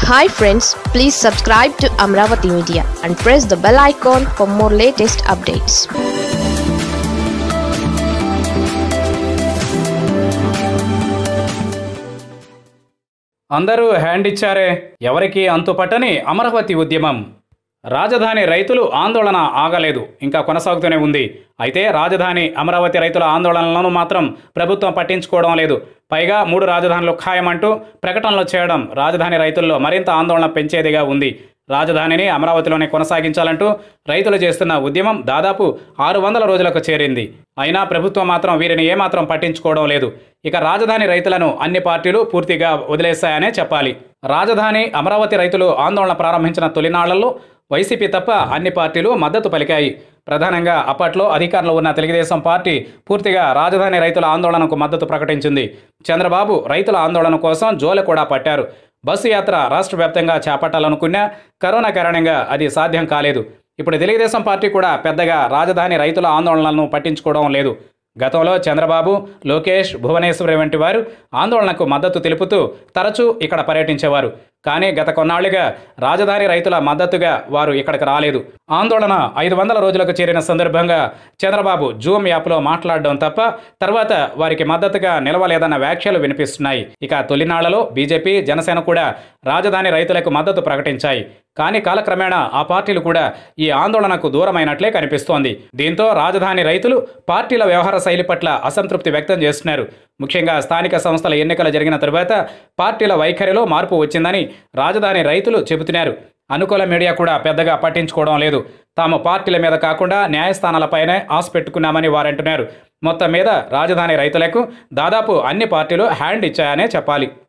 hi friends please subscribe to Amaravati media and press the bell icon for more latest updates అందరూ hand ఇచ్చారే ఎవరికి అంతుపట్టని అమరావతి ఉద్యమం రాజధాని రైతులు ఆందోళన ఆగలేదు ఇంకా కొనసాగుతూనే ఉంది అయితే రాజధాని అమరావతి రైతుల ఆందోళనలను మాత్రం ప్రభుత్వం పట్టించుకోవడం లేదు పైగా మూడు రాజధానులు ఖాయమంటూ ప్రకటనలు చేయడం రాజధాని రైతుల్లో మరింత ఆందోళన పెంచేదిగా ఉంది రాజధానిని అమరావతిలోనే కొనసాగించాలంటూ రైతులు చేస్తున్న ఉద్యమం దాదాపు ఆరు వందల రోజులకు చేరింది అయినా ప్రభుత్వం మాత్రం వీరిని ఏమాత్రం పట్టించుకోవడం లేదు ఇక రాజధాని రైతులను అన్ని పార్టీలు పూర్తిగా వదిలేశాయనే చెప్పాలి రాజధాని అమరావతి రైతులు ఆందోళన ప్రారంభించిన తొలినాళ్లలో వైసీపీ తప్ప అన్ని పార్టీలు మద్దతు పలికాయి ప్రధానంగా అప్పట్లో అధికారంలో ఉన్న తెలుగుదేశం పార్టీ పూర్తిగా రాజధాని రైతుల ఆందోళనకు మద్దతు ప్రకటించింది చంద్రబాబు రైతుల ఆందోళన కోసం జోల కూడా పట్టారు బస్సు యాత్ర రాష్ట్ర వ్యాప్తంగా చేపట్టాలనుకున్నా కరోనా కారణంగా అది సాధ్యం కాలేదు ఇప్పుడు తెలుగుదేశం పార్టీ కూడా పెద్దగా రాజధాని రైతుల ఆందోళనలను పట్టించుకోవడం లేదు గతంలో చంద్రబాబు లోకేష్ భువనేశ్వరి వంటి వారు ఆందోళనకు మద్దతు తెలుపుతూ తరచూ ఇక్కడ పర్యటించేవారు కానీ గత కొన్నాళ్లుగా రాజధాని రైతుల మద్దతుగా వారు ఇక్కడికి రాలేదు ఆందోళన ఐదు వందల రోజులకు చేరిన సందర్భంగా చంద్రబాబు జూమ్ యాప్లో మాట్లాడడం తప్ప తర్వాత వారికి మద్దతుగా నిలవలేదన్న వ్యాఖ్యలు వినిపిస్తున్నాయి ఇక తొలినాళ్లలో బీజేపీ జనసేన కూడా రాజధాని రైతులకు మద్దతు ప్రకటించాయి కానీ కాలక్రమేణా ఆ పార్టీలు కూడా ఈ ఆందోళనకు దూరమైనట్లే కనిపిస్తోంది దీంతో రాజధాని రైతులు పార్టీల వ్యవహార శైలి పట్ల అసంతృప్తి వ్యక్తం చేస్తున్నారు ముఖ్యంగా స్థానిక సంస్థల ఎన్నికలు జరిగిన తరువాత పార్టీల వైఖరిలో మార్పు వచ్చిందని రాజధాని రైతులు చెబుతున్నారు అనుకూల మీడియా కూడా పెద్దగా పట్టించుకోవడం లేదు తాము పార్టీల మీద కాకుండా న్యాయస్థానాలపైనే ఆశ పెట్టుకున్నామని వారంటున్నారు మొత్తం మీద రాజధాని రైతులకు దాదాపు అన్ని పార్టీలు హ్యాండ్ ఇచ్చాయనే చెప్పాలి